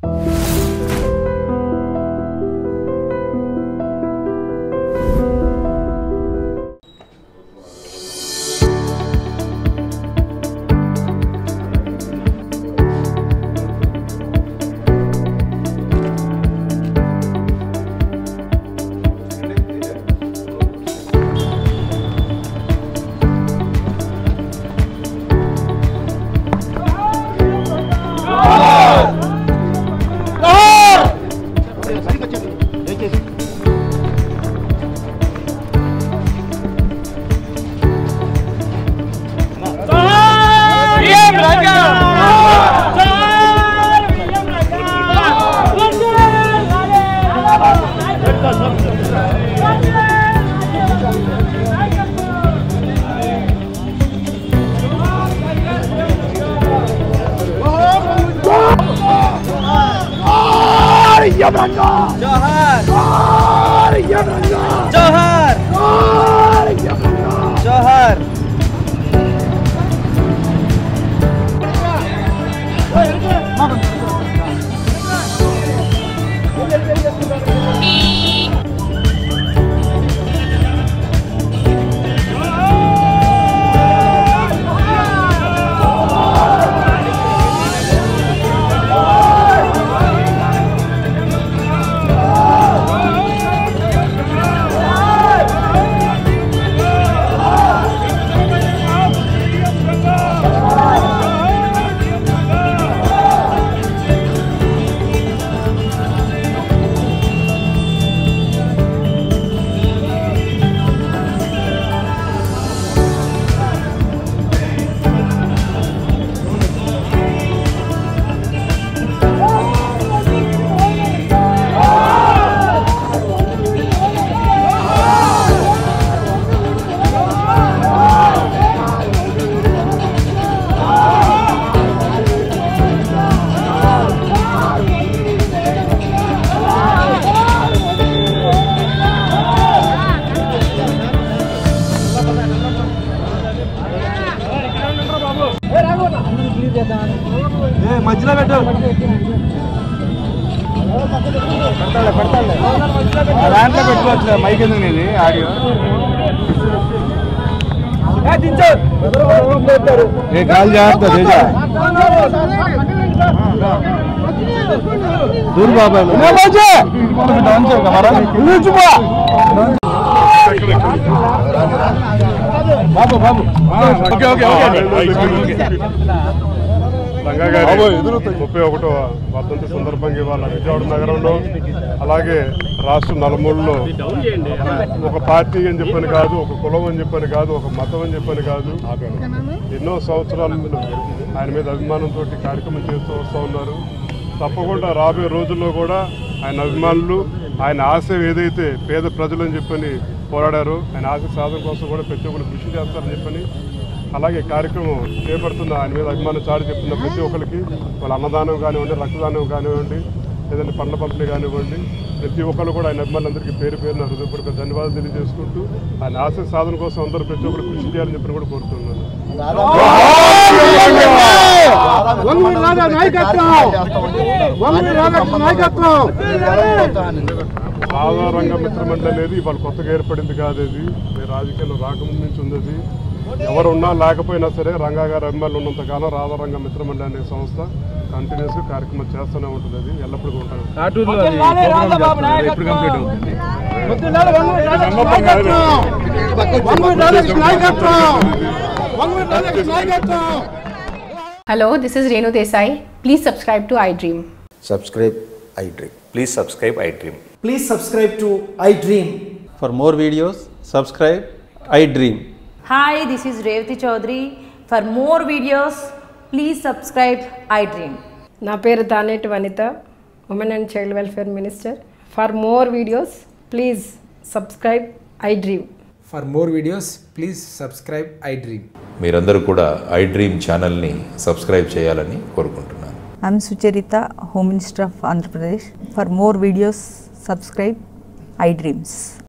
జోహార్ జోహార్ మధ్యలో పెట్టు దాంట్లో పెట్టుకోవచ్చు మైక్ ఎందుకు నీది ఆడియో ఏ కాల్ జాగ్రత్త తేజ దూరు బాబాయ్ బాబు బాబు ఓకే ఓకే ఓకే రంగా గారి ముప్పై ఒకటో వర్ధంతి సందర్భంగా ఇవాళ విజయవాడ నగరంలో అలాగే రాష్ట్ర నలుమూలలో ఒక పార్టీ అని చెప్పని కాదు ఒక కులం అని చెప్పని కాదు ఒక మతం అని చెప్పని కాదు ఎన్నో సంవత్సరాలు ఆయన మీద అభిమానంతో కార్యక్రమం చేస్తూ వస్తూ ఉన్నారు తప్పకుండా రాబోయే రోజుల్లో కూడా ఆయన అభిమానులు ఆయన ఆశయం ఏదైతే పేద ప్రజలు అని చెప్పని పోరాడారో ఆయన ఆశ సాధన కోసం కూడా ప్రతి ఒక్కరు కృషి చేస్తారని చెప్పని అలాగే కార్యక్రమం చేపడుతున్న ఆయన మీద అభిమానం చాటి చెప్తున్న ప్రతి ఒక్కరికి వాళ్ళ అన్నదానం కానివ్వండి రక్తదానం కానివ్వండి లేదంటే పండ్ల పంపిణీ కానివ్వండి ప్రతి ఒక్కరు కూడా ఆయన అభిమానులందరికీ పేరు పేరున హృదయపూర్వక ధన్యవాదాలు తెలియజేసుకుంటూ ఆయన ఆశయ సాధన కోసం అందరూ ప్రతి ఒక్కరు కృషి చేయాలని చెప్పి కూడా కోరుతున్నాను రాధారంగ మిత్రమండలి అనేది ఇవాళ కొత్తగా ఏర్పడింది కాదు అది మీరు రాజకీయాల్లో రాకముందు నుంచి ఉంది అది ఎవరు ఉన్నా లేకపోయినా సరే రంగా గారి అభిమానులు ఉన్నంత కాలం రాధారంగ మిత్రమండలి అనే సంస్థ కంటిన్యూస్ గా కార్యక్రమం చేస్తూనే ఉంటుంది అది ఎల్లప్పుడూ ఉంటుంది ఆటూరులో అది ప్రోగ్రామ్ చేస్తున్నారు ఎప్పుడు కంప్లీట్ అవుతుంది Hello, this is Renu Desai. Please subscribe to iDream. subscribe iDream. Please subscribe iDream. Please subscribe to iDream. For more videos, subscribe I Dream. Hi, this is Revati Chaudhary. For more videos, please subscribe iDream. నా పేరు Taneti Vanitha women and child welfare minister for more videos please subscribe iDream For more videos, please subscribe iDream. మీరందరూ కూడా iDream ఛానల్ని subscribe చేయాలని కోరుకుంటున్నాను I'm Sucharita, Home Minister of Andhra Pradesh. For more videos, subscribe iDreams.